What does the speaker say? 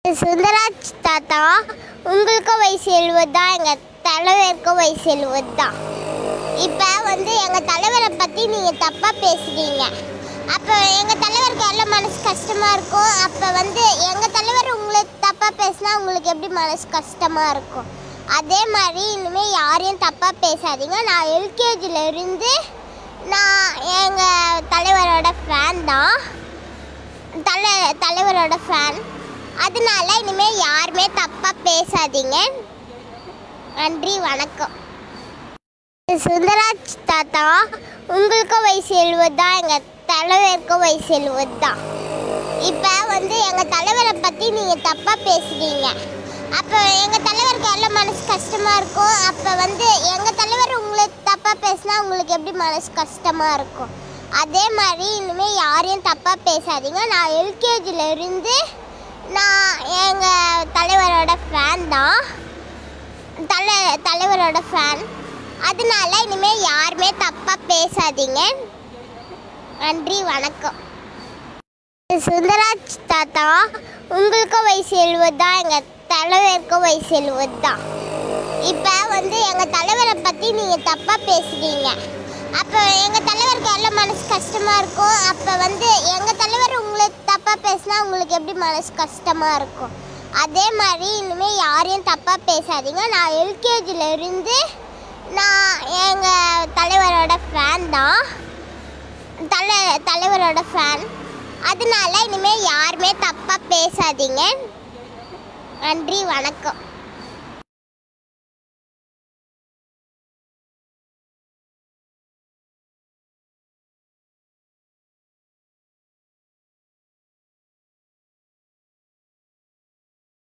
சுந்தராஜ் தாத்தா உங்களுக்கும் வயசு எழுபது தான் எங்கள் தலைவருக்கும் வயசு எழுபது தான் இப்போ வந்து எங்கள் தலைவரை பற்றி நீங்கள் தப்பாக பேசுகிறீங்க அப்போ எங்கள் தலைவருக்கு எவ்வளோ மனசு கஷ்டமாக இருக்கும் அப்போ வந்து எங்கள் தலைவர் உங்களுக்கு தப்பாக பேசினா உங்களுக்கு எப்படி மனசு கஷ்டமாக இருக்கும் அதே மாதிரி இனிமேல் யாரையும் தப்பாக பேசாதீங்க நான் எல்கேஜியில் இருந்து நான் எங்கள் தலைவரோட ஃபேன் தான் தலை தலைவரோட ஃபேன் அதனால இனிமேல் யாருமே தப்பாக பேசாதீங்க நன்றி வணக்கம் சுந்தராஜ் தாத்தா உங்களுக்கும் வயசு எழுபது தான் எங்கள் தலைவருக்கும் வயசு எழுபது தான் இப்போ வந்து எங்கள் தலைவரை பற்றி நீங்கள் தப்பாக பேசுகிறீங்க அப்போ எங்கள் தலைவருக்கு எவ்வளோ மனசு கஷ்டமாக இருக்கும் அப்போ வந்து எங்கள் தலைவர் உங்களுக்கு தப்பாக பேசினா உங்களுக்கு எப்படி மனசு கஷ்டமாக இருக்கும் அதே மாதிரி இனிமேல் யாரையும் தப்பாக பேசாதீங்க நான் எல்கேஜியில் இருந்து நான் எங்கள் தலைவரோட ஃபேன் தான் தலை தலைவரோட ஃபேன் அதனால இனிமேல் யாருமே தப்பாக பேசாதீங்க நன்றி வணக்கம் சுந்தராஜ் தாத்தா உங்களுக்கும் வயசு எழுபது தான் எங்கள் தலைவருக்கும் வயசு எழுபது தான் இப்போ வந்து எங்கள் தலைவரை பற்றி நீங்கள் தப்பாக பேசுகிறீங்க அப்போ எங்கள் தலைவருக்கு எவ்வளோ மனசு கஷ்டமாக இருக்கும் அப்போ வந்து எங்கள் தலைவர் உங்களுக்கு தப்பாக பேசினா உங்களுக்கு எப்படி மனசு கஷ்டமாக இருக்கும் அதே மாதிரி இனிமேல் யாரையும் தப்பாக பேசாதீங்க நான் எல்கேஜியில் இருந்து நான் எங்கள் தலைவரோட ஃபேன் தான் தலை தலைவரோட ஃபேன் அதனால இனிமேல் யாருமே தப்பாக பேசாதீங்க நன்றி வணக்கம்